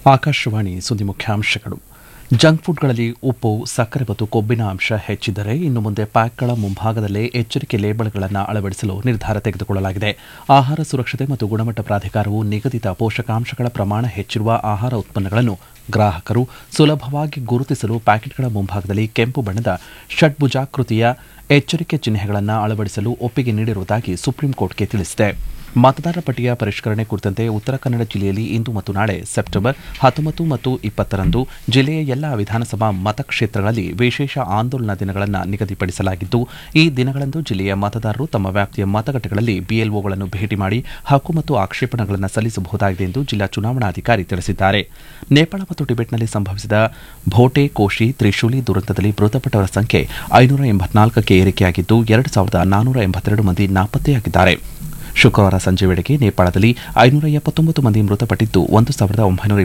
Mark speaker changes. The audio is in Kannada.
Speaker 1: ಆಕಾಶವಾಣಿ ಸುದ್ದಿ ಮುಖ್ಯಾಂಶಗಳು ಜಂಕ್ ಫುಡ್ಗಳಲ್ಲಿ ಉಪ್ಪು ಸಕ್ಕರೆ ಮತ್ತು ಕೊಬ್ಬಿನ ಅಂಶ ಹೆಚ್ಚಿದ್ದರೆ ಇನ್ನು ಮುಂದೆ ಪ್ಯಾಕ್ಗಳ ಮುಂಭಾಗದಲ್ಲೇ ಎಚ್ಚರಿಕೆ ಲೇಬಲ್ಗಳನ್ನು ಅಳವಡಿಸಲು ನಿರ್ಧಾರ ತೆಗೆದುಕೊಳ್ಳಲಾಗಿದೆ ಆಹಾರ ಸುರಕ್ಷತೆ ಮತ್ತು ಗುಣಮಟ್ಟ ಪ್ರಾಧಿಕಾರವು ನಿಗದಿತ ಪೋಷಕಾಂಶಗಳ ಪ್ರಮಾಣ ಹೆಚ್ಚಿರುವ ಆಹಾರ ಉತ್ಪನ್ನಗಳನ್ನು ಗ್ರಾಹಕರು ಸುಲಭವಾಗಿ ಗುರುತಿಸಲು ಪ್ಯಾಕೆಟ್ಗಳ ಮುಂಭಾಗದಲ್ಲಿ ಕೆಂಪು ಬಣ್ಣದ ಷಡ್ಭುಜಾಕೃತಿಯ ಎಚ್ಚರಿಕೆ ಚಿಹ್ನೆಗಳನ್ನು ಅಳವಡಿಸಲು ಒಪ್ಪಿಗೆ ನೀಡಿರುವುದಾಗಿ ಸುಪ್ರೀಂ ಕೋರ್ಟ್ಗೆ ತಿಳಿಸಿದೆ ಮತದಾರರ ಪಟ್ಟಿಯ ಪರಿಷ್ಕರಣೆ ಕುರಿತಂತೆ ಉತ್ತರ ಕನ್ನಡ ಜಿಲ್ಲೆಯಲ್ಲಿ ಇಂದು ಮತ್ತು ನಾಳೆ ಸೆಪ್ಟೆಂಬರ್ ಹತ್ತೊಂಬತ್ತು ಮತ್ತು ಇಪ್ಪತ್ತರಂದು ಜಿಲ್ಲೆಯ ಎಲ್ಲಾ ವಿಧಾನಸಭಾ ಮತಕ್ಷೇತ್ರಗಳಲ್ಲಿ ವಿಶೇಷ ಆಂದೋಲನ ದಿನಗಳನ್ನು ನಿಗದಿಪಡಿಸಲಾಗಿದ್ದು ಈ ದಿನಗಳಂದು ಜಿಲ್ಲೆಯ ಮತದಾರರು ತಮ್ಮ ವ್ಯಾಪ್ತಿಯ ಮತಗಟ್ಟೆಗಳಲ್ಲಿ ಬಿಎಲ್ಒಗಳನ್ನು ಭೇಟಿ ಮಾಡಿ ಹಕ್ಕು ಮತ್ತು ಆಕ್ಷೇಪಣೆಗಳನ್ನು ಸಲ್ಲಿಸಬಹುದಾಗಿದೆ ಎಂದು ಜಿಲ್ಲಾ ಚುನಾವಣಾಧಿಕಾರಿ ತಿಳಿಸಿದ್ದಾರೆ ನೇಪಾಳ ಮತ್ತು ಟಿಬೆಟ್ನಲ್ಲಿ ಸಂಭವಿಸಿದ ಭೋಟೆ ಕೋಶಿ ತ್ರಿಶೂಲಿ ದುರಂತದಲ್ಲಿ ಮೃತಪಟ್ಟವರ ಸಂಖ್ಯೆ ಐನೂರ ಎಂಬತ್ನಾಲ್ಕಕ್ಕೆ ಏರಿಕೆಯಾಗಿದ್ದು ಎರಡು ಸಾವಿರದ ನಾನ್ನೂರ ಎಂಬತ್ತೆರಡು ಮಂದಿ ನಾಪತ್ತೆಯಾಗಿದ್ದಾರೆ ಶುಕ್ರವಾರ ಸಂಜೆ ವೇಳೆಗೆ ನೇಪಾಳದಲ್ಲಿ ಐನೂರ ಎಪ್ಪತ್ತೊಂಬತ್ತು ಮಂದಿ ಮೃತಪಟ್ಟಿದ್ದು ಒಂದು ಸಾವಿರದ ಒಂಬೈನೂರ